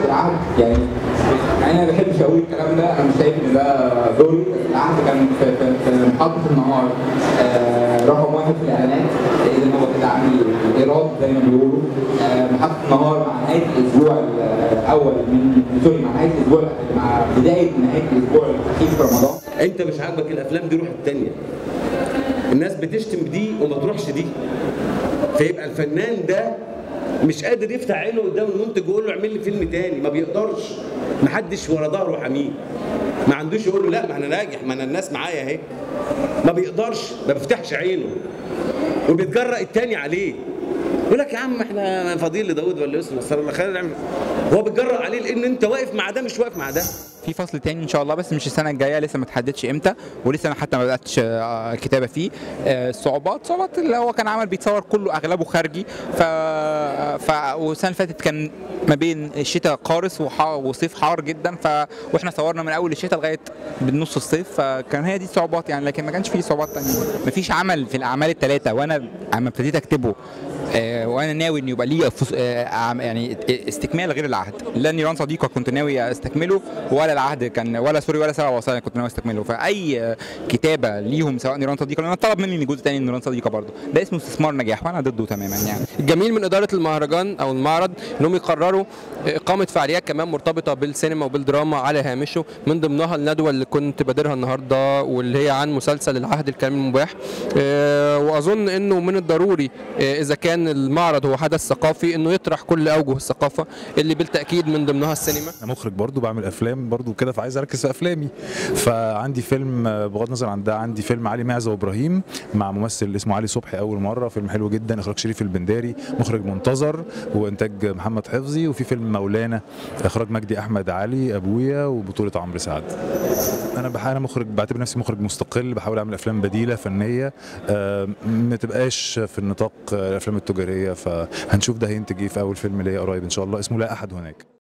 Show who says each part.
Speaker 1: العهد يعني انا ما بحبش اقول الكلام ده انا مش شايف ان ده دوري بس العهد كان في, في, في محطه النهار آه رقم واحد في الاعلانات لان هو كده عامل ايراد زي ما بيقولوا آه محطه النهار مع نهايه الاسبوع الاول من سوري مع نهايه الاسبوع مع بدايه نهايه الاسبوع الاخير في رمضان
Speaker 2: انت مش عاجبك الافلام دي روح التانيه الناس بتشتم دي وما تروحش دي فيبقى الفنان ده مش قادر يفتح عينه قدام المنتج ويقول له اعمل لي فيلم تاني ما بيقدرش محدش ورا ظهره حميه ما عندوش يقول له لا ما انا ناجح ما انا الناس معايا اهي ما بيقدرش ما بيفتحش عينه وبيتجرأ التاني عليه يقول لك يا عم احنا فاضيين لداود ولا يوسف نصر الله خلينا نعمل هو بيتجرأ عليه لان انت واقف مع ده مش واقف مع ده
Speaker 3: في فصل تاني ان شاء الله بس مش السنه الجايه لسه ما تحددش امتى ولسه انا حتى ما بداتش آه، كتابه فيه آه، الصعوبات صعوبات اللي هو كان عمل بيتصور كله اغلبه خارجي ف, ف... والسنه اللي فاتت كان ما بين الشتاء قارس وح... وصيف حار جدا ف واحنا صورنا من اول الشتاء لغايه بالنص الصيف فكان هي دي الصعوبات يعني لكن ما كانش فيه صعوبات تانية ما فيش عمل في الاعمال الثلاثه وانا اما ابتديت اكتبه آه، وانا ناوي انه يبقى ليه فص- آه، عم- يعني استكمال غير العهد لا نيران صديقه كنت ناوي استكمله ولا العهد كان ولا سوري ولا سبع وصايا كنت ناوي استكمله فاي آه، كتابه ليهم سواء نيران صديقه لان طلب مني جزء تاني من نيران صديقه برضه ده اسمه استثمار نجاح وانا ضده تماما يعني
Speaker 4: الجميل من اداره المهرجان او المعرض انهم يقرروا اقامه فعاليات كمان مرتبطه بالسينما وبالدراما على هامشه من ضمنها الندوه اللي كنت بادرها النهارده واللي هي عن مسلسل العهد الكريم المباح آه، واظن انه من الضروري آه، اذا كان المعرض هو حدث ثقافي انه يطرح كل اوجه الثقافه اللي بالتاكيد من ضمنها السينما
Speaker 5: انا مخرج برضو بعمل افلام برضو كده فعايز اركز في افلامي فعندي فيلم آه، بغض النظر عن ده عندي فيلم علي معزه وابراهيم مع ممثل اسمه علي صبحي اول مره فيلم حلو جدا اخراج شريف البنداري مخرج منتظر وانتاج محمد حفظي وفي فيلم مولانا اخراج مجدي احمد علي ابويا وبطوله عمرو سعد انا بحاول انا مخرج بعتبر نفسي مخرج مستقل بحاول اعمل افلام بديله فنيه آه، ما تبقاش في النطاق آه، الافلام التجاريه فهنشوف ده هينتج ايه في اول فيلم ليا قريب ان شاء الله اسمه لا احد هناك